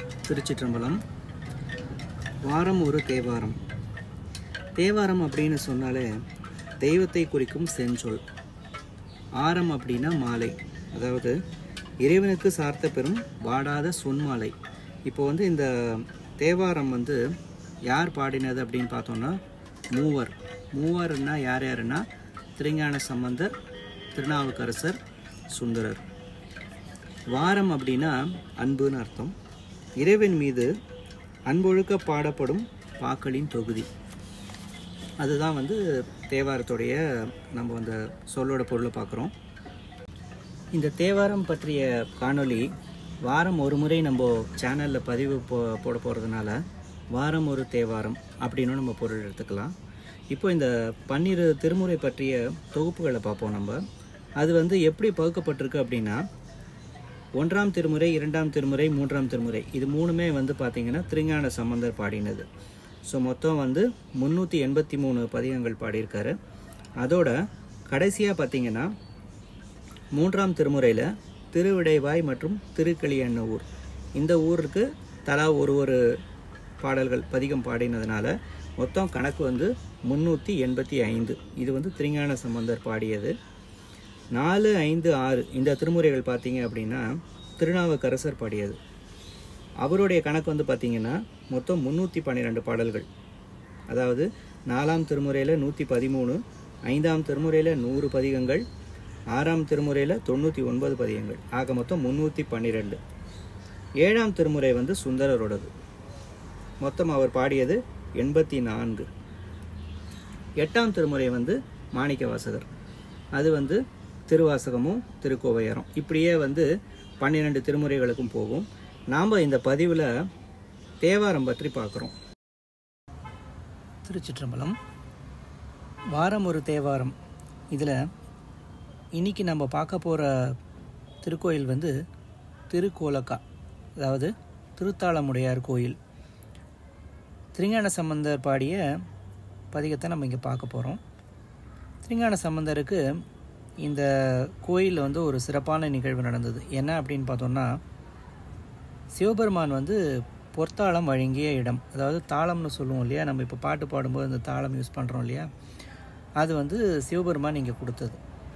திருச்சிற்றம்பலம் வாரம் ஒரு தேவாரம் தேவாரம் அப்படின்னு சொன்னாலே தெய்வத்தை குறிக்கும் செஞ்சொல் ஆரம் அப்படின்னா மாலை அதாவது இறைவனுக்கு சார்த்த பெறும் வாடாத சொன்மாலை இப்போ வந்து இந்த தேவாரம் வந்து யார் பாடினது அப்படின்னு பார்த்தோம்னா மூவர் மூவர்னா யார் யாருன்னா திருஞான சம்பந்தர் திருநாவுக்கரசர் சுந்தரர் வாரம் அப்படின்னா அன்புன்னு அர்த்தம் இறைவன் மீது அன்பொழுக்க பாடப்படும் பாக்களின் தொகுதி அதுதான் வந்து தேவாரத்துடைய நம்ம அந்த சொல்லோட பொருளை பார்க்குறோம் இந்த தேவாரம் பற்றிய காணொளி வாரம் ஒரு முறை நம்ம சேனலில் பதிவு போ போட போகிறதுனால வாரம் ஒரு தேவாரம் அப்படின்னு நம்ம பொருள் எடுத்துக்கலாம் இப்போ இந்த பன்னிரு திருமுறை பற்றிய தொகுப்புகளை பார்ப்போம் நம்ம அது வந்து எப்படி பகுக்கப்பட்டிருக்கு அப்படின்னா ஒன்றாம் திருமுறை இரண்டாம் திருமுறை மூன்றாம் திருமுறை இது மூணுமே வந்து பார்த்திங்கன்னா திருஞான சம்பந்தர் பாடினது ஸோ மொத்தம் வந்து முந்நூற்றி எண்பத்தி மூணு பதிகங்கள் பாடியிருக்காரு அதோட கடைசியாக பார்த்தீங்கன்னா மூன்றாம் திருமுறையில் திருவிடைவாய் மற்றும் திருக்களியண்ண ஊர் இந்த ஊருக்கு தலா ஒரு ஒரு பாடல்கள் பதிகம் பாடினதுனால மொத்தம் கணக்கு வந்து முந்நூற்றி எண்பத்தி ஐந்து இது வந்து திருஞான சம்பந்தர் பாடியது நாலு ஐந்து ஆறு இந்த திருமுறைகள் பார்த்தீங்க அப்படின்னா திருநாவுக்கரசர் பாடியது அவருடைய கணக்கு வந்து பார்த்தீங்கன்னா மொத்தம் முந்நூற்றி பன்னிரெண்டு பாடல்கள் அதாவது நாலாம் திருமுறையில் நூற்றி பதிமூணு ஐந்தாம் திருமுறையில் நூறு பதிகங்கள் ஆறாம் திருமுறையில் தொண்ணூற்றி ஒன்பது பதிகங்கள் ஆக மொத்தம் முந்நூற்றி பன்னிரெண்டு ஏழாம் திருமுறை வந்து சுந்தரரோடது மொத்தம் அவர் பாடியது எண்பத்தி நான்கு எட்டாம் திருமுறை வந்து மாணிக்க வாசகர் அது வந்து திருவாசகமும் திருக்கோவையாரம் இப்படியே வந்து பன்னிரெண்டு திருமுறைகளுக்கும் போகும் நாம் இந்த பதிவில் தேவாரம் பற்றி பார்க்குறோம் திருச்சிற்றம்பலம் வாரம் ஒரு தேவாரம் இதில் இன்னைக்கு நம்ம பார்க்க போகிற திருக்கோயில் வந்து திருக்கோலக்கா அதாவது திருத்தாளமுடையார் கோயில் திருஞான சம்பந்தர் பாடிய பதிகத்தை நம்ம இங்கே பார்க்க போகிறோம் திருஞான சம்பந்தருக்கு இந்த கோயிலில் வந்து ஒரு சிறப்பான நிகழ்வு நடந்தது என்ன அப்படின்னு பார்த்தோம்னா சிவபெருமான் வந்து பொற்தாளம் வழங்கிய இடம் அதாவது தாளம்னு சொல்லுவோம் இல்லையா நம்ம இப்போ பாட்டு பாடும்போது அந்த தாளம் யூஸ் பண்ணுறோம் இல்லையா அது வந்து சிவபெருமான் இங்கே கொடுத்தது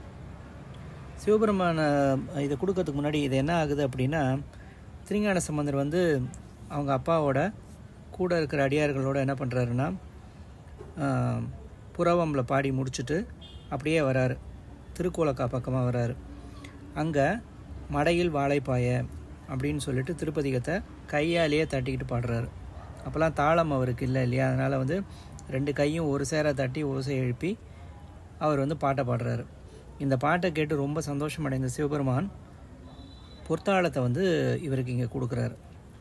சிவபெருமான இதை கொடுக்கறதுக்கு முன்னாடி இது என்ன ஆகுது அப்படின்னா திருஞான சம்பந்தர் வந்து அவங்க அப்பாவோட கூட இருக்கிற அடியார்களோட என்ன பண்ணுறாருன்னா புறவம்பில் பாடி முடிச்சுட்டு அப்படியே வராரு திருக்கோலக்கா பக்கமாக வராரு அங்கே மடையில் வாழைப்பாய அப்படின்னு சொல்லிட்டு திருப்பதிகத்தை கையாலேயே தட்டிக்கிட்டு பாடுறாரு அப்போல்லாம் தாளம் அவருக்கு இல்லை இல்லையா அதனால் வந்து ரெண்டு கையும் ஒரு சேர தட்டி ஓசை எழுப்பி அவர் வந்து பாட்டை பாடுறாரு இந்த பாட்டை கேட்டு ரொம்ப சந்தோஷம் அடைந்த சிவபெருமான் பொற்தாளத்தை வந்து இவருக்கு இங்கே கொடுக்குறாரு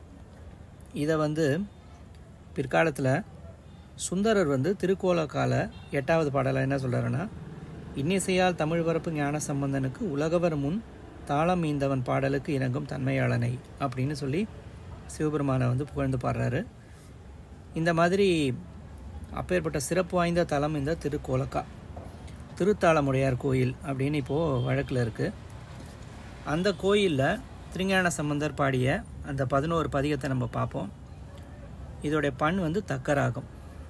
இதை வந்து பிற்காலத்தில் சுந்தரர் வந்து திருக்கோலக்கால எட்டாவது பாடலாக என்ன சொல்கிறாருன்னா இன்னிசையால் தமிழ் பரப்பு ஞான சம்பந்தனுக்கு உலகவர் முன் தாளம் ஈந்தவன் பாடலுக்கு இணங்கும் தன்மையாளனை அப்படின்னு சொல்லி சிவபெருமானை வந்து புகழ்ந்து பாடுறாரு இந்த மாதிரி அப்பேற்பட்ட சிறப்பு வாய்ந்த தலம் இந்த திருக்கோலக்கா திருத்தாளமுடையார் கோயில் அப்படின்னு இப்போது வழக்கில் இருக்குது அந்த கோயிலில் திருஞான சம்பந்தர் பாடிய அந்த பதினோரு பதிகத்தை நம்ம பார்ப்போம் இதோடைய பண் வந்து தக்கராகும்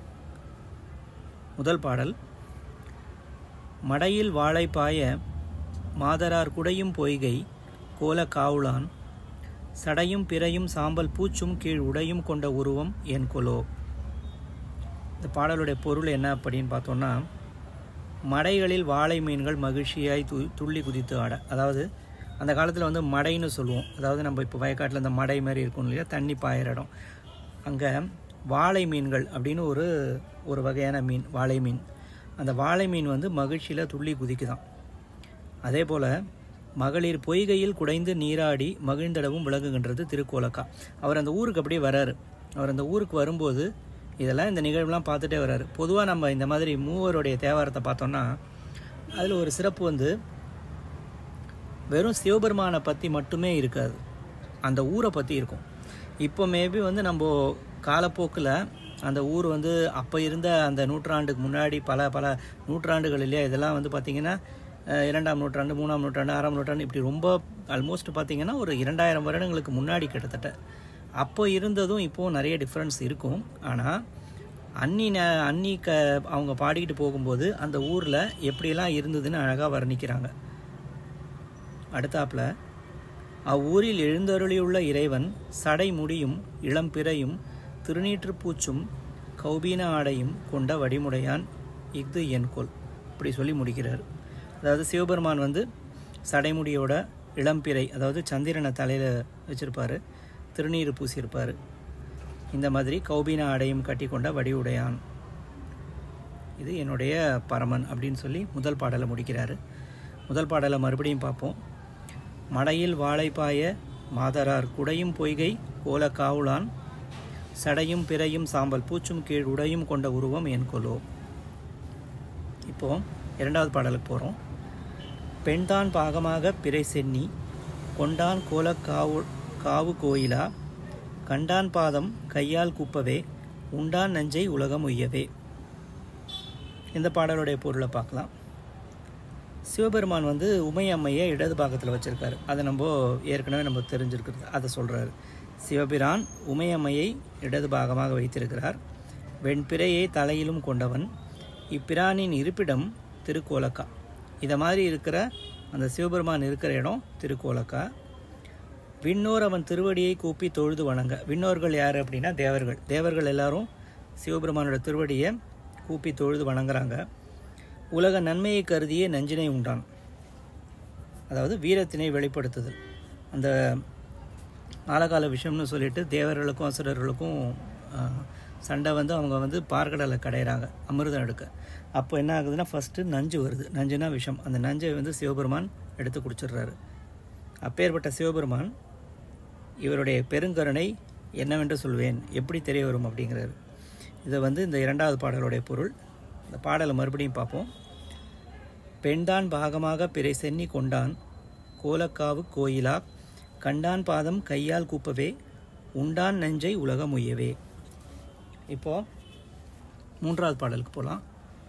முதல் பாடல் மடையில் வாழைப்பாய மாதரார் குடையும் பொய்கை கோல காவுளான் சடையும் பிறையும் சாம்பல் பூச்சும் கீழ் உடையும் கொண்ட உருவம் என் கொலோ இந்த பாடலுடைய பொருள் என்ன அப்படின்னு பார்த்தோன்னா மடைகளில் வாழை மீன்கள் மகிழ்ச்சியாய் து துள்ளி குதித்து ஆட அதாவது அந்த காலத்தில் வந்து மடைன்னு சொல்லுவோம் அதாவது நம்ம இப்போ வயக்காட்டில் இந்த மடை மாதிரி இருக்கும் இல்லையா தண்ணி பாயிற இடம் அங்கே வாழை மீன்கள் அப்படின்னு ஒரு ஒரு வகையான மீன் வாழை மீன் அந்த வாழை மீன் வந்து மகிழ்ச்சியில் துள்ளி குதிக்குதான் அதே போல் மகளிர் பொய்கையில் குடைந்து நீராடி மகிழ்ந்தடவும் விளங்குகின்றது திருக்கோலக்கா அவர் அந்த ஊருக்கு அப்படியே வராரு அவர் அந்த ஊருக்கு வரும்போது இதெல்லாம் இந்த நிகழ்வுலாம் பார்த்துட்டே வராரு பொதுவாக நம்ம இந்த மாதிரி மூவருடைய தேவாரத்தை பார்த்தோம்னா அதில் ஒரு சிறப்பு வந்து வெறும் சிவபெருமானை பற்றி மட்டுமே இருக்காது அந்த ஊரை பற்றி இருக்கும் இப்போ மேபி வந்து நம்ம காலப்போக்கில் அந்த ஊர் வந்து அப்போ இருந்த அந்த நூற்றாண்டுக்கு முன்னாடி பல பல நூற்றாண்டுகள் இல்லையா இதெல்லாம் வந்து பார்த்திங்கன்னா அஹ், இரண்டாம் நூற்றாண்டு மூணாம் நூற்றாண்டு ஆறாம் நூற்றாண்டு இப்படி ரொம்ப ஆல்மோஸ்ட் பார்த்திங்கன்னா ஒரு இரண்டாயிரம் வருடங்களுக்கு முன்னாடி கிட்டத்தட்ட அப்போ இருந்ததும் இப்போது நிறைய டிஃப்ரென்ஸ் இருக்கும் ஆனால் அன்னி ந அன்னி க அவங்க பாடிக்கிட்டு போகும்போது அந்த ஊரில் எப்படியெல்லாம் இருந்ததுன்னு அழகாக வர்ணிக்கிறாங்க அடுத்தாப்புல அவ்வூரில் எழுந்தருளியுள்ள இறைவன் சடை முடியும் இளம்பிறையும் திருநீற்று பூச்சும் கௌபீன ஆடையும் கொண்ட வடிமுடையான் இஃது என்கொல் இப்படி சொல்லி முடிக்கிறார் அதாவது சிவபெருமான் வந்து சடைமுடியோட இளம்பிறை அதாவது சந்திரனை தலையில் வச்சிருப்பாரு திருநீர் பூசியிருப்பார் இந்த மாதிரி கௌபீன ஆடையும் கட்டி கொண்ட வடிவுடையான் இது என்னுடைய பரமன் அப்படின்னு சொல்லி முதல் பாடலை முடிக்கிறாரு முதல் பாடலை மறுபடியும் பார்ப்போம் மடையில் வாழைப்பாய மாதரார் குடையும் பொய்கை கோல காவுளான் சடையும் பிறையும் சாம்பல் பூச்சும் கீழ் உடையும் கொண்ட உருவம் என் கொலோ இப்போ இரண்டாவது பாடலுக்கு போகிறோம் பெண்தான் பாகமாக பிறை சென்னி கொண்டான் கோல காவு காவு கோயிலா கண்டான் பாதம் கையால் குப்பவே உண்டான் நஞ்சை உலகம் உய்யவே இந்த பாடலுடைய பொருளை பார்க்கலாம் சிவபெருமான் வந்து உமையம்மையை இடது பாகத்தில் வச்சுருக்காரு அதை நம்ம ஏற்கனவே நம்ம தெரிஞ்சிருக்கிறது அதை சொல்கிறாரு சிவபிரான் உமையம்மையை இடது பாகமாக வைத்திருக்கிறார் வெண்பிறையை தலையிலும் கொண்டவன் இப்பிரானின் இருப்பிடம் திருக்கோலக்கா இதை மாதிரி இருக்கிற அந்த சிவபெருமான் இருக்கிற இடம் திருக்கோலக்கா விண்ணோர் அவன் திருவடியை கூப்பி தொழுது வணங்க விண்ணோர்கள் யார் அப்படின்னா தேவர்கள் தேவர்கள் எல்லாரும் சிவபெருமானோட திருவடியை கூப்பி தொழுது வணங்குறாங்க உலக நன்மையை கருதியே நஞ்சினை உண்டான் அதாவது வீரத்தினை வெளிப்படுத்துதல் அந்த ஆலகால விஷயம்னு சொல்லிட்டு தேவர்களுக்கும் அசுரர்களுக்கும் சண்டை வந்து அவங்க வந்து பார்க்கடலை கடையிறாங்க அமிர்தம் எடுக்க அப்போ என்ன ஆகுதுன்னா ஃபஸ்ட்டு நஞ்சு வருது நஞ்சுனா விஷம் அந்த நஞ்சை வந்து சிவபெருமான் எடுத்து குடிச்சிடுறாரு அப்பேற்பட்ட சிவபெருமான் இவருடைய பெருங்கருணை என்னவென்று சொல்வேன் எப்படி தெரிய வரும் அப்படிங்கிறாரு இதை வந்து இந்த இரண்டாவது பாடலுடைய பொருள் இந்த பாடலை மறுபடியும் பார்ப்போம் பெண்தான் பாகமாக பிறை சென்னி கொண்டான் கோலக்காவு கோயிலா கண்டான் பாதம் கையால் கூப்பவே உண்டான் நெஞ்சை உலகம் உய்யவே இப்போ மூன்றாவது பாடலுக்கு போகலாம்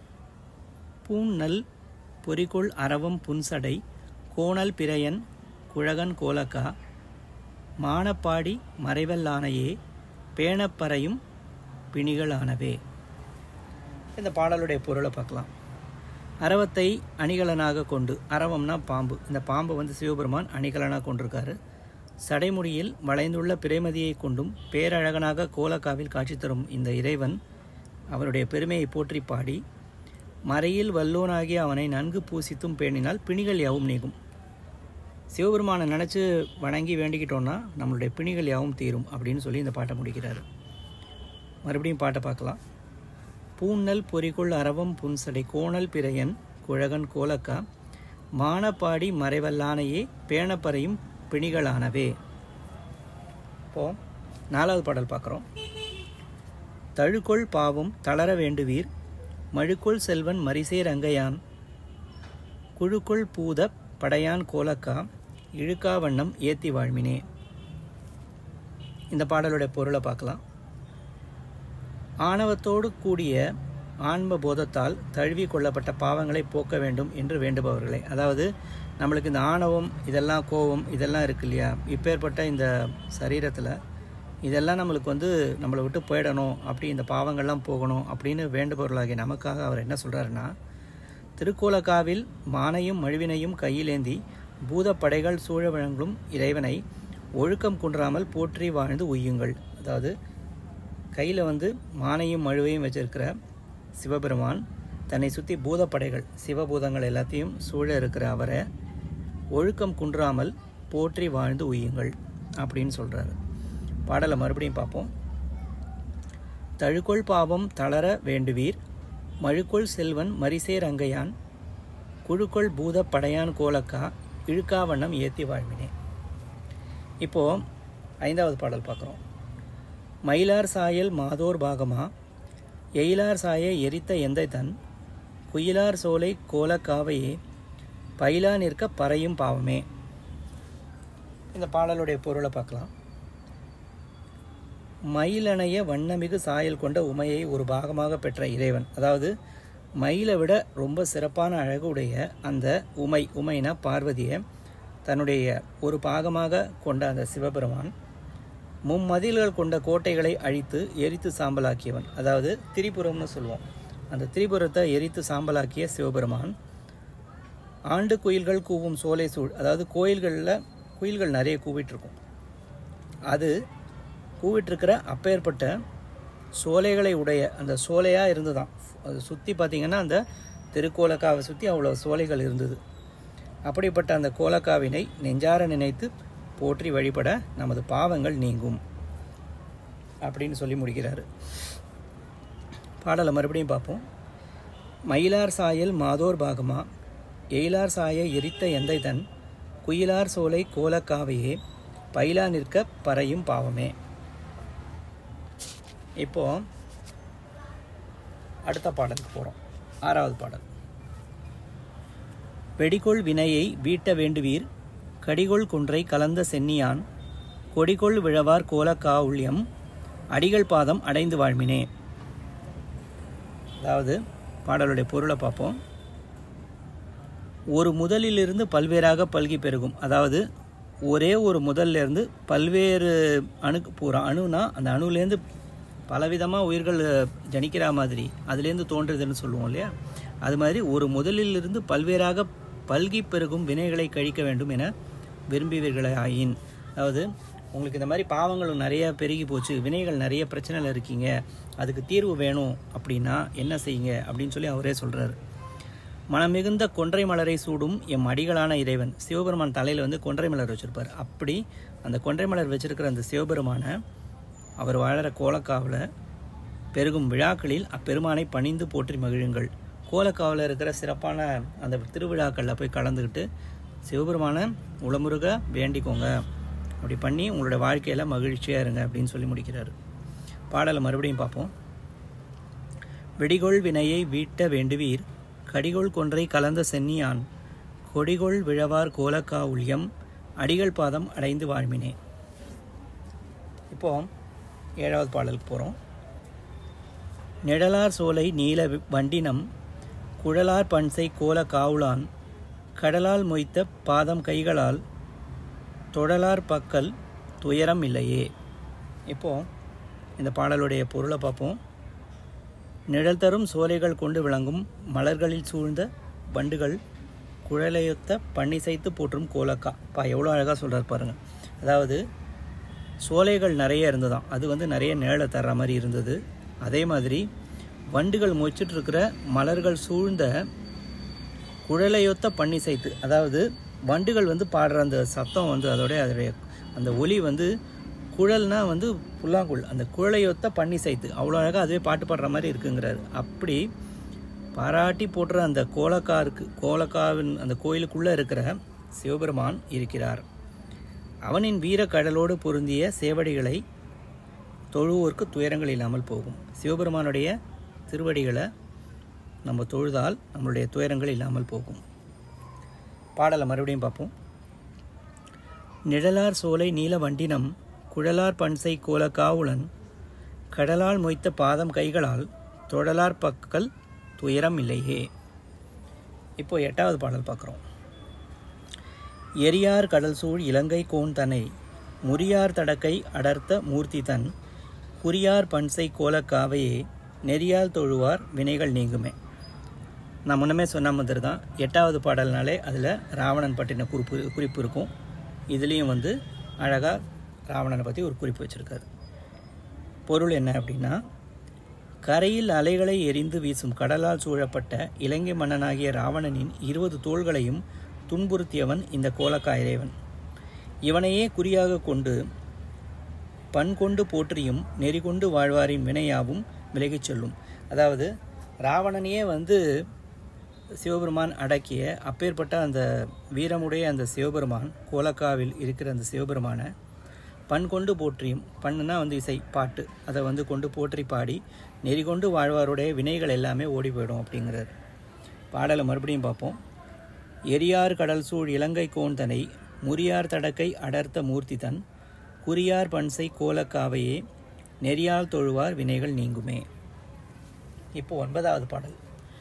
பூநல் பொறிக்குள் அரவம் புன்சடை கோணல் பிறையன் குழகன் கோலக்கா மானப்பாடி மறைவல்லானையே பேணப்பறையும் பிணிகளானவே இந்த பாடலுடைய பொருளை பார்க்கலாம் அரவத்தை அணிகலனாக கொண்டு அரவம்னா பாம்பு இந்த பாம்பை வந்து சிவபெருமான் அணிகலனாக கொண்டிருக்காரு சடைமுடியில் வளைந்துள்ள பிரேமதியை கொண்டும் பேரழகனாக கோலக்காவில் காட்சி தரும் இந்த இறைவன் அவருடைய பெருமையை போற்றி பாடி மறையில் வல்லோனாகிய அவனை நன்கு பூசித்தும் பேணினால் பிணிகள் யாவும் நீங்கும் சிவபெருமானை நினச்சி வணங்கி வேண்டிக்கிட்டோன்னா நம்மளுடைய பிணிகள் யாவும் தீரும் அப்படின்னு சொல்லி இந்த பாட்டை முடிக்கிறாரு மறுபடியும் பாட்டை பார்க்கலாம் பூநல் பொறிக்குள் அரவம் புன்சடை கோணல் பிறையன் குழகன் கோலக்கா மானப்பாடி மறைவல்லானையே பேணப்பறையும் பிணிகளானவே இப்போ நாலாவது பாடல் பார்க்குறோம் தழுக்கொள் பாவம் தளர வேண்டுவீர் மழுக்குள் செல்வன் மரிசேர் அங்கையான் குழுக்குள் பூத படையான் கோலக்கா இழுக்காவண்ணம் ஏத்தி வாழ்மினே இந்த பாடலுடைய பொருளை பார்க்கலாம் ஆணவத்தோடு கூடிய ஆன்ம போதத்தால் தழுவி கொள்ளப்பட்ட பாவங்களை போக்க வேண்டும் என்று வேண்டுபவர்களே அதாவது நம்மளுக்கு இந்த ஆணவம் இதெல்லாம் கோபம் இதெல்லாம் இருக்கு இல்லையா இப்பேற்பட்ட இந்த சரீரத்தில் இதெல்லாம் நம்மளுக்கு வந்து நம்மளை விட்டு போயிடணும் அப்படி இந்த பாவங்கள்லாம் போகணும் அப்படின்னு வேண்டுபவர்களாகிய நமக்காக அவர் என்ன சொல்கிறாருன்னா திருக்கோலக்காவில் மானையும் மழுவினையும் கையிலேந்தி பூத படைகள் சூழ வழங்கும் இறைவனை ஒழுக்கம் குன்றாமல் போற்றி வாழ்ந்து உய்யுங்கள் அதாவது கையில் வந்து மானையும் மழுவையும் வச்சிருக்கிற சிவபெருமான் தன்னை சுற்றி பூதப்படைகள் சிவபூதங்கள் எல்லாத்தையும் சூழ இருக்கிற அவரை ஒழுக்கம் குன்றாமல் போற்றி வாழ்ந்து உய்யுங்கள் அப்படின்னு சொல்கிறாரு பாடலை மறுபடியும் பார்ப்போம் தழுக்கொள் பாவம் தளர வேண்டுவீர் மழுக்கொள் செல்வன் மரிசேர் அங்கையான் குழுக்கொள் பூத படையான் கோலக்கா இழுக்காவண்ணம் ஏத்தி வாழ்வினே இப்போ ஐந்தாவது பாடல் பார்க்குறோம் மயிலார் சாயல் மாதோர் பாகமா எயிலார் சாய எரித்த எந்தை தன் குயிலார் சோலை கோலக்காவையே பயிலா நிற்க பறையும் பாவமே இந்த பாடலுடைய பொருளை பார்க்கலாம் மயிலணைய வண்ணமிகு சாயல் கொண்ட உமையை ஒரு பாகமாக பெற்ற இறைவன் அதாவது மயிலை விட ரொம்ப சிறப்பான அழகுடைய அந்த உமை உமைனா பார்வதியை தன்னுடைய ஒரு பாகமாக கொண்ட அந்த சிவபெருமான் மும்மதில்கள் கொண்ட கோட்டைகளை அழித்து எரித்து சாம்பலாக்கியவன் அதாவது திரிபுரம்னு சொல்லுவோம் அந்த திரிபுரத்தை எரித்து சாம்பலாக்கிய சிவபெருமான் ஆண்டு குயில்கள் கூவும் சோலை சூழ் அதாவது கோயில்களில் குயில்கள் நிறைய கூவிட்டுருக்கும் அது கூவிட்டிருக்கிற அப்பேற்பட்ட சோலைகளை உடைய அந்த சோலையாக இருந்து தான் அது சுற்றி பார்த்தீங்கன்னா அந்த திருக்கோலக்காவை சுற்றி அவ்வளோ சோலைகள் இருந்தது அப்படிப்பட்ட அந்த கோலக்காவினை நெஞ்சார நினைத்து போற்றி வழிபட நமது பாவங்கள் நீங்கும் அப்படின்னு சொல்லி முடிக்கிறாரு பாடலை மறுபடியும் பார்ப்போம் மயிலார் சாயல் மாதோர் பாகமா எயிலார் சாய எரித்த எந்தை தன் குயிலார் சோலை கோலக்காவையே பயிலா நிற்க பறையும் பாவமே இப்போ அடுத்த பாடலுக்கு போகிறோம் ஆறாவது பாடல் வெடிகொள் வினையை வீட்ட வேண்டுவீர் கடிகொள் குன்றை கலந்த சென்னியான் கொடிகொள் விழவார் கோலக்காவுள்யம் அடிகள் பாதம் அடைந்து வாழ்மினே அதாவது பாடலுடைய பொருளை பார்ப்போம் ஒரு முதலிலிருந்து பல்வேறாக பல்கி பெருகும் அதாவது ஒரே ஒரு முதல்ல இருந்து பல்வேறு அணுக்கு போகிற அணுனா அந்த அணுலேருந்து பலவிதமாக உயிர்கள் ஜனிக்கிற மாதிரி அதுலேருந்து தோன்றுதுன்னு சொல்லுவோம் இல்லையா அது மாதிரி ஒரு முதலிலிருந்து பல்வேறாக பல்கி பெருகும் வினைகளை கழிக்க வேண்டும் என விரும்புவீர்களே ஆயின் அதாவது உங்களுக்கு இந்த மாதிரி பாவங்கள் நிறைய பெருகி போச்சு வினைகள் நிறைய பிரச்சனையில் இருக்கீங்க அதுக்கு தீர்வு வேணும் அப்படின்னா என்ன செய்யுங்க அப்படின்னு சொல்லி அவரே சொல்கிறாரு மனமிகுந்த கொன்றை மலரை சூடும் எம் அடிகளான இறைவன் சிவபெருமான் தலையில் வந்து கொன்றை மலர் வச்சுருப்பார் அப்படி அந்த கொன்றை மலர் வச்சிருக்கிற அந்த சிவபெருமானை அவர் வாழற கோலக்காவில் பெருகும் விழாக்களில் அப்பெருமானை பணிந்து போற்றி மகிழுங்கள் கோலக்காவில் இருக்கிற சிறப்பான அந்த திருவிழாக்களில் போய் கலந்துக்கிட்டு சிவபெருமானை உளமுருக வேண்டிக்கோங்க அப்படி பண்ணி உங்களோட வாழ்க்கையில் மகிழ்ச்சியாக இருங்க அப்படின்னு சொல்லி முடிக்கிறாரு பாடலை மறுபடியும் பார்ப்போம் வெடிகொள் வினையை வீட்ட வேண்டுவீர் கடிகொள் கொன்றை கலந்த சென்னியான் கொடிகொள் விழவார் கோலக்கா உள்யம் அடிகள் பாதம் அடைந்து வாழ்மினே இப்போ ஏழாவது பாடலுக்கு போகிறோம் நிழலார் சோலை நீல வண்டினம் குழலார் பன்சை கோல காவுளான் கடலால் மொய்த்த பாதம் கைகளால் தொடலார் பக்கல் துயரம் இல்லையே இப்போ இந்த பாடலுடைய பொருளை பார்ப்போம் நிழல் தரும் சோலைகள் கொண்டு விளங்கும் மலர்களில் சூழ்ந்த வண்டுகள் குழலையொத்த பன்னிசைத்து போற்றும் கோலக்கா பா எவ்வளோ அழகாக சொல்கிறார் பாருங்கள் அதாவது சோலைகள் நிறைய இருந்ததாம் அது வந்து நிறைய நிழலை தர்ற மாதிரி இருந்தது அதே மாதிரி வண்டுகள் மொச்சிட்டு இருக்கிற மலர்கள் சூழ்ந்த குழலையொத்த பன்னிசைத்து அதாவது வண்டுகள் வந்து பாடுற அந்த சத்தம் வந்து அதோடைய அதோடைய அந்த ஒலி வந்து குழல்னா வந்து புல்லாங்குழல் அந்த குழலையொத்த பண்ணி சைத்து அவ்வளோ அழகாக அதுவே பாட்டு பாடுற மாதிரி இருக்குங்கிறாரு அப்படி பாராட்டி போடுற அந்த கோலக்காருக்கு கோலக்காவின் அந்த கோயிலுக்குள்ளே இருக்கிற சிவபெருமான் இருக்கிறார் அவனின் வீர கடலோடு பொருந்திய சேவடிகளை தொழுவோருக்கு துயரங்கள் இல்லாமல் போகும் சிவபெருமானுடைய திருவடிகளை நம்ம தொழுதால் நம்மளுடைய துயரங்கள் இல்லாமல் போகும் பாடலை மறுபடியும் பார்ப்போம் நிழலார் சோலை நீல வண்டினம் குழலார் பன்சை கோல காவுளன் கடலால் மொய்த்த பாதம் கைகளால் தொழலார் பக்கல் துயரம் இல்லையே இப்போ எட்டாவது பாடல் பார்க்குறோம் எரியார் கடல் சூழ் இலங்கை கோன் தனை முறியார் தடக்கை அடர்த்த மூர்த்தி தன் குறியார் பன்சை கோலக்காவையே நெறியால் தொழுவார் வினைகள் நீங்குமே நான் முன்னமே சொன்ன மாதிரி தான் எட்டாவது பாடல்னாலே அதில் ராவணன் பற்றின குறிப்பு குறிப்பு இருக்கும் இதுலேயும் வந்து அழகாக ராவணனை பற்றி ஒரு குறிப்பு வச்சுருக்காரு பொருள் என்ன அப்படின்னா கரையில் அலைகளை எரிந்து வீசும் கடலால் சூழப்பட்ட இலங்கை மன்னனாகிய ராவணனின் இருபது தோள்களையும் துன்புறுத்தியவன் இந்த கோலக்கா இறைவன் இவனையே குறியாக கொண்டு பண் கொண்டு போற்றியும் நெறி கொண்டு வாழ்வாரின் வினையாவும் விலகிச் செல்லும் அதாவது ராவணனையே வந்து சிவபெருமான் அடக்கிய அப்பேற்பட்ட அந்த வீரமுடைய அந்த சிவபெருமான் கோலக்காவில் இருக்கிற அந்த சிவபெருமானை பண் கொண்டு போற்றியும் பண்ணுனா வந்து இசை பாட்டு அதை வந்து கொண்டு போற்றி பாடி நெறி கொண்டு வாழ்வாருடைய வினைகள் எல்லாமே ஓடி போயிடும் அப்படிங்கிறார் பாடலை மறுபடியும் பார்ப்போம் எரியார் கடல் சூழ் இலங்கை கோந்தனை முறியார் தடக்கை அடர்த்த மூர்த்தி தன் குறியார் பன்சை கோலக்காவையே நெறியால் தொழுவார் வினைகள் நீங்குமே இப்போ ஒன்பதாவது பாடல்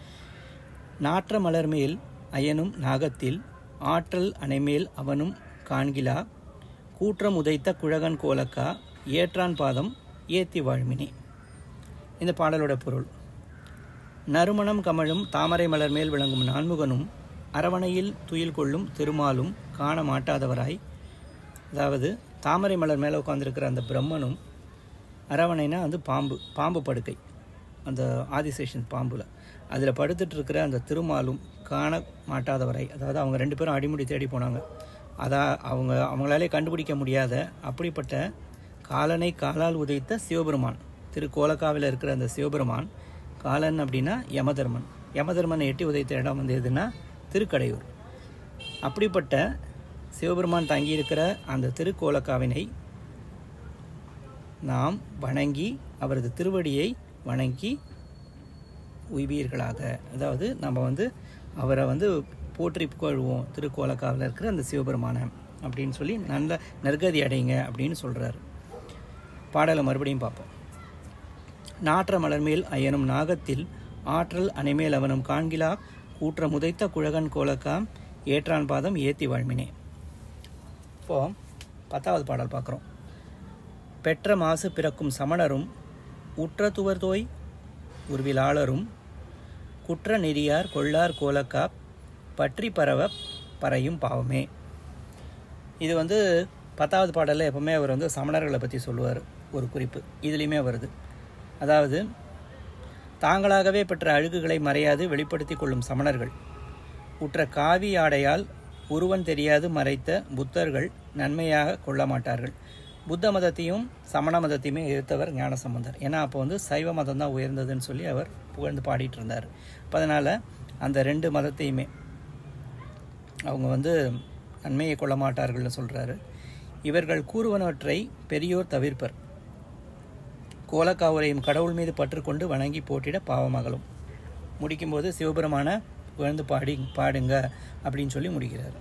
நாற்ற மலர்மேல் அயனும் நாகத்தில் ஆற்றல் அணைமேல் அவனும் காண்கிலா கூற்றம் உதைத்த குழகன் கோலக்கா ஏற்றான் பாதம் ஏத்தி வாழ்மினி இந்த பாடலோட பொருள் நறுமணம் கமழும் தாமரை மலர் மேல் விளங்கும் நான்முகனும் அரவணையில் துயில் கொள்ளும் திருமாலும் காண மாட்டாதவராய் அதாவது தாமரை மலர் மேலே உட்காந்துருக்கிற அந்த பிரம்மனும் அரவணைனா வந்து பாம்பு பாம்பு படுக்கை அந்த ஆதிசேஷன் பாம்பில் அதில் படுத்துட்டு இருக்கிற அந்த திருமாலும் காண மாட்டாதவரை அதாவது அவங்க ரெண்டு பேரும் அடிமுடி தேடி போனாங்க அதான் அவங்க அவங்களாலே கண்டுபிடிக்க முடியாத அப்படிப்பட்ட காலனை காலால் உதைத்த சிவபெருமான் திரு கோலக்காவில் இருக்கிற அந்த சிவபெருமான் காலன் அப்படின்னா யமதர்மன் யமதர்மனை எட்டி உதைத்த இடம் வந்து எதுனா திருக்கடையூர் அப்படிப்பட்ட சிவபெருமான் தங்கியிருக்கிற அந்த திருக்கோலக்காவினை நாம் வணங்கி அவரது திருவடியை வணங்கி உய்வீர்களாக அதாவது நம்ம வந்து அவரை வந்து போற்றி புகழ்வோம் திருக்கோலக்காவில் இருக்கிற அந்த சிவபெருமானை அப்படின்னு சொல்லி நல்ல நற்கதி அடைங்க அப்படின்னு சொல்கிறார் பாடலை மறுபடியும் பார்ப்போம் நாற்ற மலர்மேல் அயனும் நாகத்தில் ஆற்றல் அணைமேல் அவனும் காண்கிலா கூற்ற முதைத்த குழகன் கோலக்காம் ஏற்றான் பாதம் ஏத்தி வாழ்மினே இப்போ பத்தாவது பாடல் பார்க்குறோம் பெற்ற மாசு பிறக்கும் சமணரும் உற்ற துவர்தோய் உருவிலாளரும் குற்ற நெறியார் கொள்ளார் கோலக்கா பற்றி பரவ பறையும் பாவமே இது வந்து பத்தாவது பாடலில் எப்பவுமே அவர் வந்து சமணர்களை பற்றி சொல்லுவார் ஒரு குறிப்பு இதுலேயுமே வருது அதாவது தாங்களாகவே பெற்ற அழுகுகளை மறையாது வெளிப்படுத்தி கொள்ளும் சமணர்கள் உற்ற காவி ஆடையால் உருவன் தெரியாது மறைத்த புத்தர்கள் நன்மையாக கொள்ள மாட்டார்கள் புத்த மதத்தையும் சமண மதத்தையுமே எதிர்த்தவர் ஞானசம்பந்தர் ஏன்னா அப்போ வந்து சைவ மதம் தான் உயர்ந்ததுன்னு சொல்லி அவர் புகழ்ந்து பாடிட்டு இருந்தார் அப்போ அதனால் அந்த ரெண்டு மதத்தையுமே அவங்க வந்து நன்மையை கொள்ள மாட்டார்கள்னு சொல்கிறாரு இவர்கள் கூறுவனவற்றை பெரியோர் தவிர்ப்பர் கோலக்காவரையும் கடவுள் மீது பற்றுக்கொண்டு வணங்கி போட்டிட பாவமகளும் முடிக்கும்போது சிவபெருமான புகழ்ந்து பாடி பாடுங்க அப்படின்னு சொல்லி முடிக்கிறார்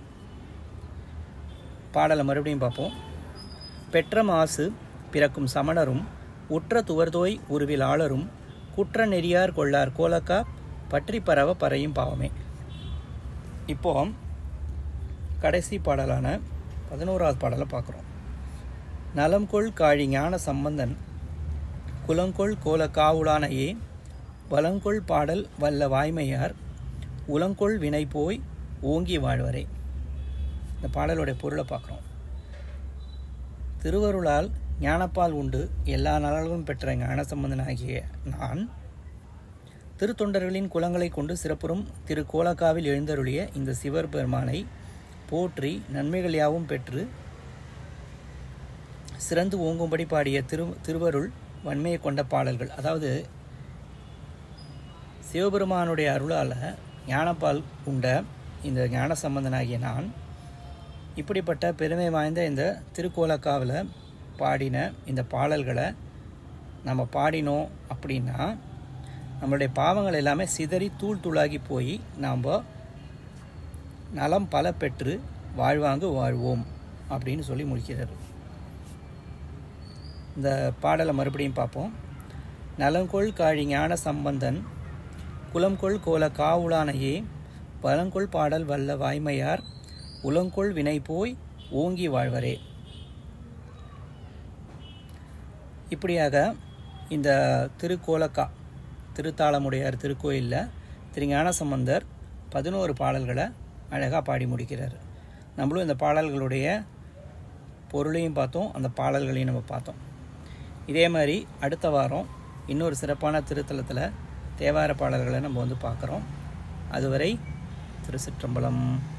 பாடலை மறுபடியும் பார்ப்போம் பெற்ற மாசு பிறக்கும் சமணரும் உற்ற துவர்தோய் உருவில் ஆளரும் குற்ற நெறியார் கொள்ளார் கோலக்கா பற்றி பரவ பறையும் பாவமே இப்போ கடைசி பாடலான பதினோராவது பாடலை பார்க்குறோம் நலம்கொள் காழி ஞான சம்பந்தன் குலங்கொள் கோல காவுளானையே வலங்கொள் பாடல் வல்ல வாய்மையார் உலங்கொள் வினை போய் ஓங்கி வாழ்வரே இந்த பாடலுடைய பொருளை பார்க்குறோம் திருவருளால் ஞானப்பால் உண்டு எல்லா நலன்களும் பெற்ற ஞானசம்பந்தனாகிய நான் திருத்தொண்டர்களின் குலங்களை கொண்டு சிறப்புறும் திரு கோலக்காவில் எழுந்தருளிய இந்த சிவர் பெருமானை போற்றி நன்மைகள் யாவும் பெற்று சிறந்து ஓங்கும்படி பாடிய திரு திருவருள் வன்மையை கொண்ட பாடல்கள் அதாவது சிவபெருமானுடைய அருளால் ஞானப்பால் உண்ட இந்த ஞான சம்பந்தனாகிய நான் இப்படிப்பட்ட பெருமை வாய்ந்த இந்த திருக்கோலக்காவில் பாடின இந்த பாடல்களை நம்ம பாடினோம் அப்படின்னா நம்மளுடைய பாவங்கள் எல்லாமே சிதறி தூள் தூளாகி போய் நாம் நலம் பல பெற்று வாழ்வாங்கு வாழ்வோம் அப்படின்னு சொல்லி முடிக்கிறார் இந்த பாடலை மறுபடியும் பார்ப்போம் நலங்கொள் காழி ஞான சம்பந்தன் குலங்கொள் கோல காவுளானையே பலங்கொள் பாடல் வல்ல வாய்மையார் உலங்கொள் வினை போய் ஓங்கி வாழ்வரே இப்படியாக இந்த திருக்கோலக்கா திருத்தாளமுடையார் திருக்கோயிலில் திரு ஞானசம்பந்தர் பதினோரு பாடல்களை அழகாக பாடி முடிக்கிறார் நம்மளும் இந்த பாடல்களுடைய பொருளையும் பார்த்தோம் அந்த பாடல்களையும் நம்ம பார்த்தோம் இதே மாதிரி அடுத்த வாரம் இன்னொரு சிறப்பான திருத்தலத்தில் தேவார பாடல்களை நம்ம வந்து பார்க்குறோம் அதுவரை திருச்சிற்றம்பலம்